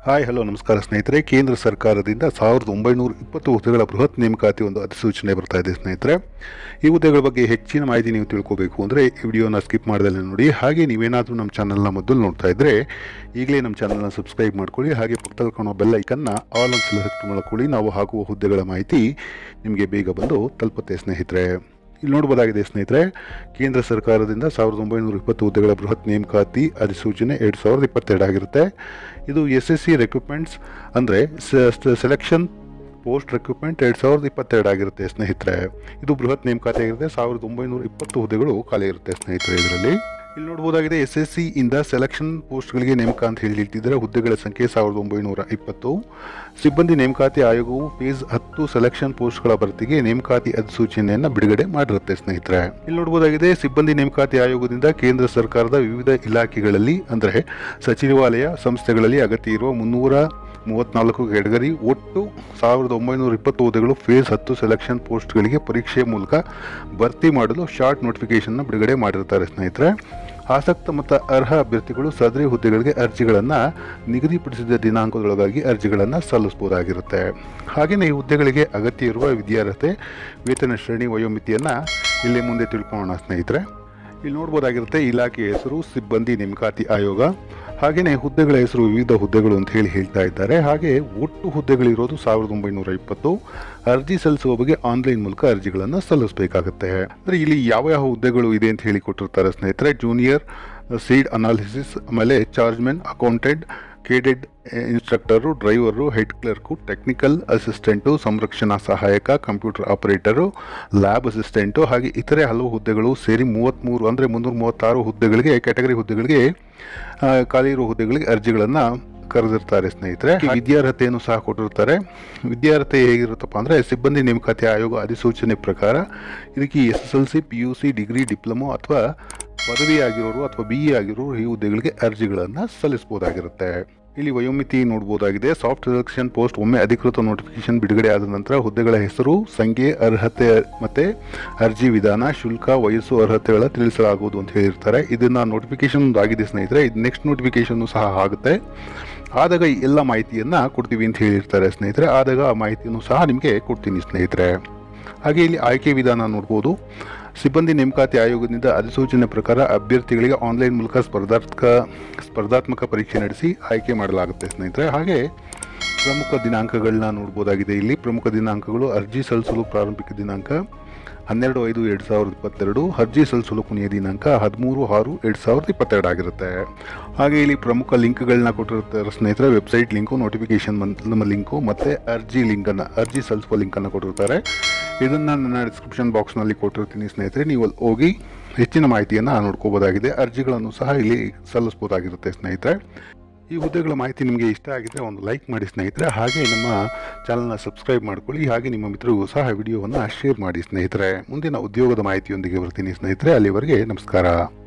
hi hello ನಮಸ್ಕಾರ ಸ್ನೇಹಿತರೆ ಕೇಂದ್ರ ಸರ್ಕಾರದಿಂದ ಸಾವಿರದ ಒಂಬೈನೂರ ಇಪ್ಪತ್ತು ಹುದ್ದೆಗಳ ಬೃಹತ್ ನೇಮಕಾತಿ ಒಂದು ಅಧಿಸೂಚನೆ ಬರ್ತಾ ಇದೆ ಸ್ನೇಹಿತರೆ ಈ ಹುದ್ದೆಗಳ ಬಗ್ಗೆ ಹೆಚ್ಚಿನ ಮಾಹಿತಿ ನೀವು ತಿಳ್ಕೋಬೇಕು ಅಂದರೆ ಈ ವಿಡಿಯೋನ ಸ್ಕಿಪ್ ಮಾಡ್ದಲ್ಲೇ ನೋಡಿ ಹಾಗೆ ನೀವೇನಾದರೂ ನಮ್ಮ ಚಾನಲ್ನ ಮೊದಲು ನೋಡ್ತಾ ಇದ್ದರೆ ಈಗಲೇ ನಮ್ಮ ಚಾನಲ್ನ ಸಬ್ಸ್ಕ್ರೈಬ್ ಮಾಡ್ಕೊಳ್ಳಿ ಹಾಗೆ ಪಕ್ಕದಲ್ಲಿ ಕಾಣೋ ಬೆಲ್ ಐಕನ್ನ ಆಲ್ ಅಂತ ಸೆಲೆಕ್ಟ್ ಮಾಡ್ಕೊಳ್ಳಿ ನಾವು ಹಾಕುವ ಹುದ್ದೆಗಳ ಮಾಹಿತಿ ನಿಮಗೆ ಬೇಗ ಬಂದು ತಲುಪುತ್ತೆ ಸ್ನೇಹಿತರೆ ಇಲ್ಲಿ ನೋಡ್ಬೋದಾಗಿದೆ ಸ್ನೇಹಿತರೆ ಕೇಂದ್ರ ಸರ್ಕಾರದಿಂದ ಸಾವಿರದ ಒಂಬೈನೂರ ಇಪ್ಪತ್ತು ಹುದ್ದೆಗಳ ಬೃಹತ್ ನೇಮಕಾತಿ ಅಧಿಸೂಚನೆ ಎರಡು ಸಾವಿರದ ಇಪ್ಪತ್ತೆರಡು ಆಗಿರುತ್ತೆ ಇದು ಎಸ್ ಎಸ್ ಸಿ ರೆಕ್ರೂಟ್ಮೆಂಟ್ಸ್ ಅಂದರೆ ಸೆಲೆಕ್ಷನ್ ಪೋಸ್ಟ್ ರೆಕ್ರೂಟ್ಮೆಂಟ್ ಎರಡು ಸಾವಿರದ ಇಪ್ಪತ್ತೆರಡು ಆಗಿರುತ್ತೆ ಸ್ನೇಹಿತರೆ ಇದು ಬೃಹತ್ ನೇಮಕಾತಿ ಆಗಿರುತ್ತೆ ಸಾವಿರದ ಒಂಬೈನೂರ ಇಪ್ಪತ್ತು ಹುದ್ದೆಗಳು ಖಾಲಿ ಇರುತ್ತೆ ಸ್ನೇಹಿತರೆ ಇದರಲ್ಲಿ ಇಲ್ಲಿ ನೋಡ್ಬೋದಾಗಿದೆ ಎಸ್ ಎಸ್ ಸಿ ಇಂದ ಸೆಲೆಕ್ಷನ್ ಪೋಸ್ಟ್ಗಳಿಗೆ ನೇಮಕ ಅಂತ ಹೇಳಿ ಹೇಳ್ತಿದ್ದಾರೆ ಹುದ್ದೆಗಳ ಸಂಖ್ಯೆ ಸಾವಿರದ ಒಂಬೈನೂರ ಇಪ್ಪತ್ತು ಸಿಬ್ಬಂದಿ ನೇಮಕಾತಿ ಆಯೋಗವು ಫೇಸ್ ಹತ್ತು ಸೆಲೆಕ್ಷನ್ ಪೋಸ್ಟ್ಗಳ ಭರ್ತಿಗೆ ನೇಮಕಾತಿ ಅಧಿಸೂಚನೆಯನ್ನು ಬಿಡುಗಡೆ ಮಾಡಿರುತ್ತೆ ಸ್ನೇಹಿತರೆ ಇಲ್ಲಿ ನೋಡಬಹುದಾಗಿದೆ ಸಿಬ್ಬಂದಿ ನೇಮಕಾತಿ ಆಯೋಗದಿಂದ ಕೇಂದ್ರ ಸರ್ಕಾರದ ವಿವಿಧ ಇಲಾಖೆಗಳಲ್ಲಿ ಅಂದರೆ ಸಚಿವಾಲಯ ಸಂಸ್ಥೆಗಳಲ್ಲಿ ಅಗತ್ಯ ಇರುವ ಮುನ್ನೂರ ಮೂವತ್ನಾಲ್ಕು ಕೆಟಗರಿ ಒಟ್ಟು ಸಾವಿರದ ಒಂಬೈನೂರ ಇಪ್ಪತ್ತು ಹುದ್ದೆಗಳು ಫೇಸ್ ಹತ್ತು ಸೆಲೆಕ್ಷನ್ ಪೋಸ್ಟ್ಗಳಿಗೆ ಪರೀಕ್ಷೆ ಮೂಲಕ ಭರ್ತಿ ಮಾಡಲು ಶಾರ್ಟ್ ನೋಟಿಫಿಕೇಶನ್ನ ಬಿಡುಗಡೆ ಮಾಡಿರ್ತಾರೆ ಸ್ನೇಹಿತರೆ ಆಸಕ್ತ ಮತ್ತು ಅರ್ಹ ಅಭ್ಯರ್ಥಿಗಳು ಸದರಿ ಹುದ್ದೆಗಳಿಗೆ ಅರ್ಜಿಗಳನ್ನು ನಿಗದಿಪಡಿಸಿದ ದಿನಾಂಕದೊಳಗಾಗಿ ಅರ್ಜಿಗಳನ್ನು ಸಲ್ಲಿಸಬಹುದಾಗಿರುತ್ತೆ ಹಾಗೆಯೇ ಈ ಹುದ್ದೆಗಳಿಗೆ ಅಗತ್ಯ ಇರುವ ವಿದ್ಯಾರ್ಹತೆ ವೇತನ ಶ್ರೇಣಿ ವಯೋಮಿತಿಯನ್ನು ಇಲ್ಲಿ ಮುಂದೆ ತಿಳ್ಕೊಳ್ಳೋಣ ಸ್ನೇಹಿತರೆ ಇಲ್ಲಿ ನೋಡ್ಬೋದಾಗಿರುತ್ತೆ ಇಲಾಖೆಯ ಹೆಸರು ಸಿಬ್ಬಂದಿ ನೇಮಕಾತಿ ಆಯೋಗ ಹಾಗೆಯೇ ಹುದ್ದೆಗಳ ಹೆಸರು ವಿವಿಧ ಹುದ್ದೆಗಳು ಅಂತ ಹೇಳಿ ಹೇಳ್ತಾ ಇದ್ದಾರೆ ಹಾಗೆ ಒಟ್ಟು ಹುದ್ದೆಗಳಿರೋದು ಸಾವಿರದ ಒಂಬೈನೂರ ಇಪ್ಪತ್ತು ಅರ್ಜಿ ಸಲ್ಲಿಸುವ ಬಗ್ಗೆ ಆನ್ಲೈನ್ ಮೂಲಕ ಅರ್ಜಿಗಳನ್ನು ಸಲ್ಲಿಸಬೇಕಾಗುತ್ತೆ ಅಂದರೆ ಇಲ್ಲಿ ಯಾವ ಯಾವ ಹುದ್ದೆಗಳು ಇದೆ ಅಂತ ಹೇಳಿ ಕೊಟ್ಟಿರ್ತಾರೆ ಸ್ನೇಹಿತರೆ ಜೂನಿಯರ್ ಸೀಡ್ ಅನಾಲಿಸಿಸ್ ಆಮೇಲೆ chargemen accountant cadet instructor driver head clerk technical assistant ಸಂರಕ್ಷಣಾ ಸಹಾಯಕ ಕಂಪ್ಯೂಟರ್ ಆಪರೇಟರು ಲ್ಯಾಬ್ ಅಸಿಸ್ಟೆಂಟು ಹಾಗೆ ಇತರೆ ಹಲವು ಹುದ್ದೆಗಳು ಸೇರಿ ಮೂವತ್ತ್ಮೂರು ಅಂದರೆ ಮುನ್ನೂರ ಮೂವತ್ತಾರು ಹುದ್ದೆಗಳಿಗೆ ಕ್ಯಾಟಗರಿ ಹುದ್ದೆಗಳಿಗೆ ಆ, ಖಾಲಿ ಇರುವ ಹುದ್ದೆಗಳಿಗೆ ಅರ್ಜಿಗಳನ್ನು ಕರೆದಿರ್ತಾರೆ ಸ್ನೇಹಿತರೆ ವಿದ್ಯಾರ್ಹತೆಯನ್ನು ಸಹ ಕೊಟ್ಟಿರ್ತಾರೆ ವಿದ್ಯಾರ್ಹತೆ ಹೇಗಿರುತ್ತಪ್ಪ ಅಂದರೆ ಸಿಬ್ಬಂದಿ ನೇಮಕಾತಿ ಆಯೋಗ ಅಧಿಸೂಚನೆ ಪ್ರಕಾರ ಇದಕ್ಕೆ S S L C P U C degree diploma ಅಥವಾ ಪದವಿ ಆಗಿರೋರು ಅಥವಾ ಬಿ ಎ ಆಗಿರೋರು ಈ ಹುದ್ದೆಗಳಿಗೆ ಅರ್ಜಿಗಳನ್ನು ಸಲ್ಲಿಸಬಹುದಾಗಿರುತ್ತೆ ಇಲ್ಲಿ ವಯೋಮಿತಿ ನೋಡಬಹುದಾಗಿದೆ ಸಾಫ್ಟ್ ಸೆಲೆಕ್ಷನ್ ಪೋಸ್ಟ್ ಒಮ್ಮೆ ಅಧಿಕೃತ ನೋಟಿಫಿಕೇಶನ್ ಬಿಡುಗಡೆ ಆದ ನಂತರ ಹುದ್ದೆಗಳ ಹೆಸರು ಸಂಖ್ಯೆ ಅರ್ಹತೆ ಮತ್ತೆ ಅರ್ಜಿ ವಿಧಾನ ಶುಲ್ಕ ವಯಸ್ಸು ಅರ್ಹತೆಗಳ ತಿಳಿಸಲಾಗುವುದು ಅಂತ ಹೇಳಿರ್ತಾರೆ ಇದನ್ನ ನೋಟಿಫಿಕೇಶನ್ ಆಗಿದೆ ಸ್ನೇಹಿತರೆ ಇದು ನೆಕ್ಸ್ಟ್ ನೋಟಿಫಿಕೇಶನ್ ಸಹ ಆಗುತ್ತೆ ಆದಾಗ ಈ ಎಲ್ಲ ಮಾಹಿತಿಯನ್ನ ಕೊಡ್ತೀವಿ ಅಂತ ಹೇಳಿರ್ತಾರೆ ಸ್ನೇಹಿತರೆ ಆದಾಗ ಆ ಮಾಹಿತಿಯನ್ನು ಸಹ ನಿಮಗೆ ಕೊಡ್ತೀನಿ ಸ್ನೇಹಿತರೆ ಹಾಗೆ ಇಲ್ಲಿ ಆಯ್ಕೆ ವಿಧಾನ ನೋಡ್ಬೋದು ಸಿಬ್ಬಂದಿ ನೇಮಕಾತಿ ಆಯೋಗದಿಂದ ಅಧಿಸೂಚನೆ ಪ್ರಕಾರ ಅಭ್ಯರ್ಥಿಗಳಿಗೆ ಆನ್ಲೈನ್ ಮೂಲಕ ಸ್ಪರ್ಧಾತ್ಮಕ ಸ್ಪರ್ಧಾತ್ಮಕ ಪರೀಕ್ಷೆ ನಡೆಸಿ ಆಯ್ಕೆ ಮಾಡಲಾಗುತ್ತೆ ಸ್ನೇಹಿತರೆ ಹಾಗೆ ಪ್ರಮುಖ ದಿನಾಂಕಗಳನ್ನ ನೋಡ್ಬೋದಾಗಿದೆ ಇಲ್ಲಿ ಪ್ರಮುಖ ದಿನಾಂಕಗಳು ಅರ್ಜಿ ಸಲ್ಲಿಸಲು ಪ್ರಾರಂಭಿಕ ದಿನಾಂಕ ಹನ್ನೆರಡು ಐದು ಎರಡು ಸಾವಿರದ ಇಪ್ಪತ್ತೆರಡು ಅರ್ಜಿ ಸಲ್ಲಿಸಲು ಕೊನೆಯ ದಿನಾಂಕ ಹದಿಮೂರು ಆರು ಎರಡು ಸಾವಿರದ ಇಪ್ಪತ್ತೆರಡು ಆಗಿರುತ್ತೆ ಹಾಗೆ ಇಲ್ಲಿ ಪ್ರಮುಖ ಲಿಂಕ್ಗಳನ್ನ ಕೊಟ್ಟಿರ್ತಾರೆ ಸ್ನೇಹಿತರೆ ವೆಬ್ಸೈಟ್ ಲಿಂಕು ನೋಟಿಫಿಕೇಶನ್ ನಮ್ಮ ಲಿಂಕು ಮತ್ತು ಅರ್ಜಿ ಲಿಂಕನ್ನು ಅರ್ಜಿ ಸಲ್ಲಿಸುವ ಲಿಂಕನ್ನು ಕೊಟ್ಟಿರ್ತಾರೆ ಇದನ್ನು ನನ್ನ ಡಿಸ್ಕ್ರಿಪ್ಷನ್ ಬಾಕ್ಸ್ನಲ್ಲಿ ಕೊಟ್ಟಿರ್ತೀನಿ ಸ್ನೇಹಿತರೆ ನೀವು ಅಲ್ಲಿ ಹೋಗಿ ಹೆಚ್ಚಿನ ಮಾಹಿತಿಯನ್ನು ನೋಡ್ಕೋಬೋದಾಗಿದೆ ಅರ್ಜಿಗಳನ್ನು ಸಹ ಇಲ್ಲಿ ಸಲ್ಲಿಸ್ಬೋದಾಗಿರುತ್ತೆ ಸ್ನೇಹಿತರೆ ಈ ಹುದ್ದೆಗಳ ಮಾಹಿತಿ ನಿಮಗೆ ಇಷ್ಟ ಆಗಿದ್ರೆ ಒಂದು ಲೈಕ್ ಮಾಡಿ ಸ್ನೇಹಿತರೆ ಹಾಗೆ ನಮ್ಮ ಚಾನಲ್ನ ಸಬ್ಸ್ಕ್ರೈಬ್ ಮಾಡ್ಕೊಳ್ಳಿ ಹಾಗೆ ನಿಮ್ಮ ಮಿತ್ರರಿಗೂ ಸಹ ವಿಡಿಯೋವನ್ನು ಶೇರ್ ಮಾಡಿ ಸ್ನೇಹಿತರೆ ಮುಂದಿನ ಉದ್ಯೋಗದ ಮಾಹಿತಿಯೊಂದಿಗೆ ಬರ್ತೀನಿ ಸ್ನೇಹಿತರೆ ಅಲ್ಲಿವರೆಗೆ ನಮಸ್ಕಾರ